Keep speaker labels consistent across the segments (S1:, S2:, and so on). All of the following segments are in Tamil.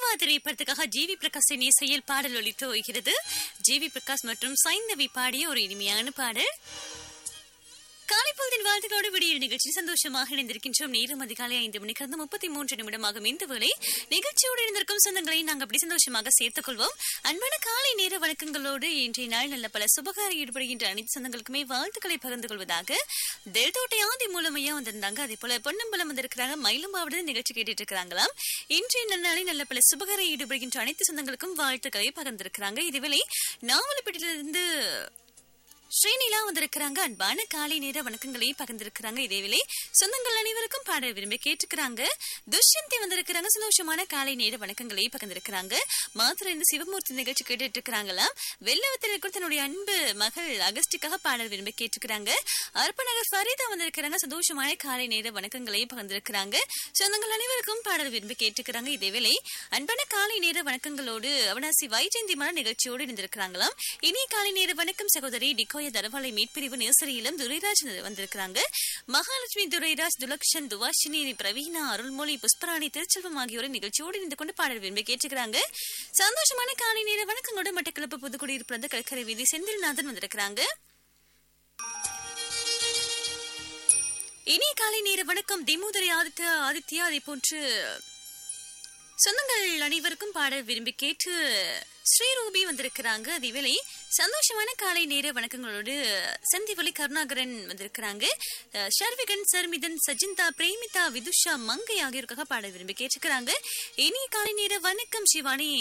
S1: திரைப்படத்துக்காக ஜிவி பிரகாஷின் இசையில் பாடல் ஒலித்து வருகிறது ஜிவி பிரகாஷ் மற்றும் சைந்தவி பாடிய ஒரு இனிமையான பாடல் காலைப்பொழுதின் வாழ்த்துக்களோடு விடியல் நிகழ்ச்சி சந்தோஷமாக இணைந்திருக்கின்றோம் நேரம் அதிகாலை ஐந்து மணிக்கு இருந்து முப்பத்தி மூன்று நிமிடமாகும் இந்த வேளை நிகழ்ச்சியோடு இணைந்திருக்கும் சொந்தங்களை நாங்கள் அப்படி சந்தோஷமாக சேர்த்துக் கொள்வோம் அன்பான காலை நேர வணக்கங்களோடு இன்றைய நாள் நல்ல பல சுபகார ஈடுபடுகின்ற அனைத்து சொந்தங்களுக்குமே வாழ்த்துக்களை பகிர்ந்து கொள்வதாக தெல்தோட்டை ஆதி மூலமையா வந்திருந்தாங்க அதே போல பொன்னம்பலம் வந்திருக்கிறாங்க மயிலம்பாவோட நிகழ்ச்சி கேட்டுட்டு இருக்கிறாங்களாம் இன்றைய நன்னாளில் நல்ல பல சுபகார ஈடுபடுகின்ற அனைத்து சொந்தங்களுக்கும் வாழ்த்துக்களை பகிர்ந்திருக்கிறாங்க இதுவேளை நாவலப்பட்டிலிருந்து ஸ்ரீநிலா வந்திருக்கிறாங்க அன்பான காலை நேர வணக்கங்களை பகிர்ந்திருக்கிறாங்க இதேவேளை சொந்தங்கள் அனைவருக்கும் பாட விரும்பி கேட்டுக்கிறாங்க துஷ்யந்தி வந்திருக்கிறாங்க சந்தோஷமான காலை நேர வணக்கங்களை பகிர்ந்திருக்கிறாங்க மாத்திரை இந்த சிவமூர்த்தி நிகழ்ச்சி கேட்டுட்டு இருக்கிறாங்களாம் வெள்ளவத்தில் இருக்கிற தன்னுடைய அன்பு மகள் அகஸ்டிக்காக பாடல் விரும்பி கேட்டுக்கிறாங்க அர்ப்பநகர் ஃபரிதா வந்திருக்கிறாங்க சந்தோஷமான காலை நேர வணக்கங்களை பகிர்ந்திருக்கிறாங்க சொந்தங்கள் அனைவருக்கும் பாடல் விரும்பி கேட்டுக்கிறாங்க இதேவேளை அன்பான காலை நேர வணக்கங்களோடு அவனாசி வைஜெயந்தி மன நிகழ்ச்சியோடு இணைந்திருக்கிறாங்களாம் இனிய காலை நேர வணக்கம் சகோதரி டிகோய தரவாலை மீட்பிரிவு நேசரியிலும் துரைராஜ் வந்திருக்கிறாங்க மகாலட்சுமி துரைராஜ் துலக்ஷன் துவாஷினி பிரவீனா அருள்மொழி புஷ்பராணி திருச்செல்வம் ஆகியோரை நிகழ்ச்சியோடு இணைந்து கொண்டு பாடல் விரும்பி கேட்டுக்கிறாங்க சந்தோஷமான காலை நேர வணக்கங்களோடு மட்டக்களப்பு புதுக்குடியிருப்பு கடற்கரை வீதி செந்தில்நாதன் வந்திருக்கிறாங்க இனிய காலை நேர வணக்கம் திமுதரை ஆதித்யா ஆதித்யா அதை போன்று சொந்தங்கள் அனைவருக்கும் பாட விரும்பி கேட்டு ஸ்ரீரூபி வந்திருக்கிறாங்க அதேவேளை சந்தோஷமான காலை நேர வணக்கங்களோடு சந்திவலி கருணாகரன் வந்திருக்கிறாங்க அஹ், ஷர்விகன் சர்மிதன் சஜிந்தா பிரேமிதா விதுஷா மங்கை ஆகியோருக்காக பாட விரும்பி கேட்டுக்கிறாங்க இனிய காலை நேர வணக்கம் சிவானி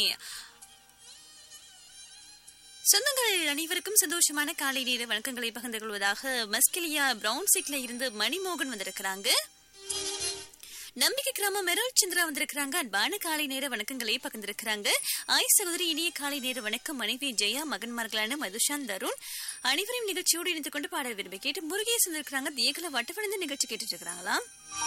S1: சொந்தங்கள் அனைவருக்கும் சந்தோஷமான காலை நேர வணக்கங்களை பகிர்ந்து கொள்வதாக மஸ்கிலியா பிரவுன் சீட்ல இருந்து மணிமோகன் வந்திருக்கிறாங்க நம்பிக்கை கிராமம் மெரோல் சந்திரா வந்திருக்கிறாங்க அன்பான காலை நேர வணக்கங்களை பகிர்ந்திருக்கிறாங்க ஆய் சகோதரி இனிய காலை நேர வணக்கம் மனைவி ஜெயா மகன்மார்களான மதுஷாந்த் தருண் அனைவரையும் நிகழ்ச்சியோடு இணைந்து கொண்டு பாடல் விரும்பி கேட்டு முருகேசன் இருக்கிறாங்க தேகல வட்டவழிந்து நிகழ்ச்சி கேட்டுட்டு இருக்கிறாங்களாம்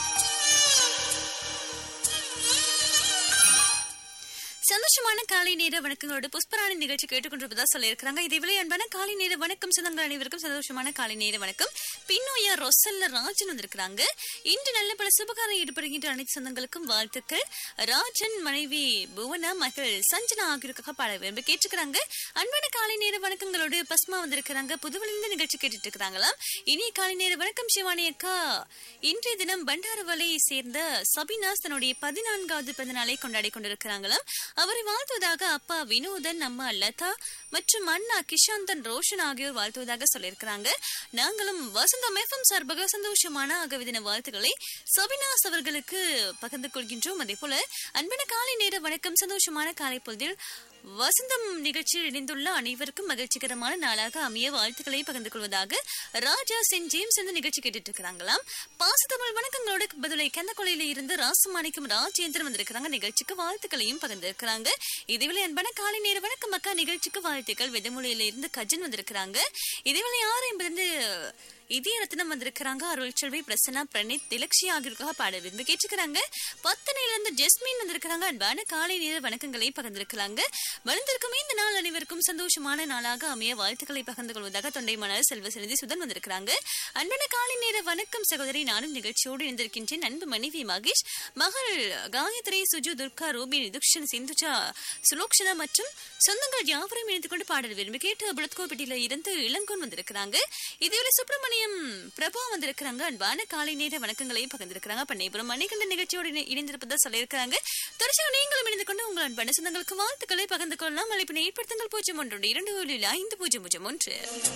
S1: சந்தோஷமான காலை நேர வணக்கங்களோடு புஷ்பராணி நிகழ்ச்சி கேட்டுக்கொண்டிருப்பதா சொல்லியிருக்கிறாங்க இதேவேளை அன்பான காலை நேர வணக்கம் சொந்தங்கள் அனைவருக்கும் சந்தோஷமான காலை நேர வணக்கம் பின்னோயா ரொசல்ல ராஜன் வந்திருக்கிறாங்க இன்று நல்ல பல சுபகாரம் ஈடுபடுகின்ற அனைத்து சொந்தங்களுக்கும் வாழ்த்துக்கள் ராஜன் மனைவி புவனா மகள் சஞ்சனா ஆகியோருக்காக பாட விரும்பி கேட்டுக்கிறாங்க அன்பான காலை நேர வணக்கங்களோடு பஸ்மா வந்திருக்கிறாங்க புதுவெளிந்த நிகழ்ச்சி கேட்டுட்டு இருக்கிறாங்களாம் இனிய காலை நேர வணக்கம் சிவானி அக்கா இன்றைய தினம் பண்டாரவலையை சேர்ந்த சபினாஸ் தன்னுடைய பதினான்காவது பிறந்த நாளை கொண்டாடி கொண்டிருக்கிறாங்களாம் அவரை வாழ்த்துவதாக அப்பா வினோதன் அம்மா லதா மற்றும் அண்ணா கிஷாந்தன் ரோஷன் ஆகியோர் வாழ்த்துவதாக சொல்லியிருக்கிறாங்க நாங்களும் வசந்தம் எஃப்எம் சார்பாக சந்தோஷமான அகவிதின வாழ்த்துக்களை சபினாஸ் அவர்களுக்கு பகிர்ந்து கொள்கின்றோம் அதே போல அன்பான காலை நேர வணக்கம் சந்தோஷமான காலை பொழுதில் வசந்தம் நிகழ்ச்சியில் இணைந்துள்ள அனைவருக்கும் மகிழ்ச்சிகரமான நாளாக அமைய வாழ்த்துக்களை பகிர்ந்து கொள்வதாக ராஜா சென்ட் ஜேம்ஸ் இந்த நிகழ்ச்சி கேட்டுட்டு இருக்கிறாங்களாம் பாசத்தமிழ் வணக்கங்களோட பதிலை கந்தக்கொலையில இருந்து ராசமாணிக்கும் ராஜேந்திரன் வந்திருக்கிறாங்க நிகழ்ச்சிக்கு வாழ்த்துக்களையும் பகிர்ந்திருக்கிறாங்க இதேவேளை அன்பான காலை நேர வணக்கம் அக்கா நிகழ்ச்சிக்கு வாழ்த்துக்கள் வெதமொழியில இருந்து கஜன் வந்திருக்கிறாங்க இதேவேளை ஆறு என்பது இதய ரத்னம் வந்திருக்கிறாங்க அருள் செல்வி பிரசன்னா பிரணீத் திலக்ஷி ஆகியோருக்காக பாட விரும்பி கேட்டுக்கிறாங்க பத்தனையில இருந்து ஜெஸ்மின் வந்திருக்கிறாங்க அன்பான காலை நேர வணக்கங்களை பகிர்ந்திருக்கிறாங்க வளர்ந்திருக்கும் இந்த நாள் அனைவருக்கும் சந்தோஷமான நாளாக அமைய வாழ்த்துக்களை பகிர்ந்து கொள்வதாக தொண்டை மலர் செல்வ செல்வி சுதன் வந்திருக்கிறாங்க அன்பான காலை நேர வணக்கம் சகோதரி நானும் நிகழ்ச்சியோடு இணைந்திருக்கின்றேன் அன்பு மனைவி மகேஷ் மகள் காயத்ரி சுஜு துர்கா ரூபி நிதுக்ஷன் சிந்துஜா சுலோக்ஷனா மற்றும் சொந்தங்கள் யாவரையும் இணைந்து கொண்டு பாடல் விரும்பி கேட்டு புலத்கோப்பட்டியில இருந்து இளங்கோன் வந்திருக்கிறாங்க இதுவரை சுப்பிரமணியம் பிரபா வந்திருக்கிறாங்க அன்பான காலை நேர வணக்கங்களை பகிர்ந்திருக்கிறாங்க பண்ணைபுரம் மணிகண்ட நிகழ்ச்சியோடு இணை- இணைந்திருப்பதா சொல்லியிருக்கிறாங்க தொடர்ச்சியாக நீங்களும் இணைந்து கொண்டு உங்கள் அன்பான சொந்தங்களுக்கு வாழ்த்துக்களை பகிர்ந்து கொள்ளலாம் அழைப்பினை ஏற்படுத்துங்கள் பூஜ்ஜியம் ஒன்று இரண்டு ஏழில் ஐந்து பூஜ்ஜியம் பூஜ்ஜியம் ஒன்று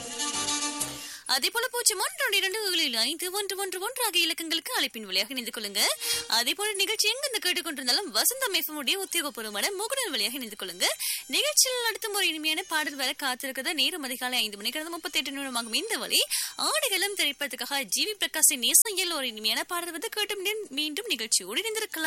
S1: அதே போல பூஜ்ஜியம் ஒன்று இரண்டு ஏழில் ஐந்து ஒன்று ஒன்று ஒன்று ஆகிய இலக்கங்களுக்கு அழைப்பின் வழியாக இணைந்து கொள்ளுங்க அதே போல நிகழ்ச்சி எங்கிருந்து கேட்டுக்கொண்டிருந்தாலும் வசந்தம் எஃப்எம்முடைய உத்தியோகபூர்வமான முகநூல் வழியாக இணைந்து கொள்ளுங்க நிகழ்ச்சியில் அடுத்த ஒரு இனிமையான பாடல் வர காத்திருக்கிறத நேரம் அதிகாலை ஐந்து மணி கடந்த முப்பத்தி எட்டு நிமிடமாகும் இந்த வழி ஆடுகளும் திரைப்படத்துக்காக ஜிவி பிரகாஷின் இசையில் ஒரு இனிமையான பாடல் வந்து கேட்டு மீண்டும் நிகழ்ச்சியோடு இணைந்திருக்கலாம்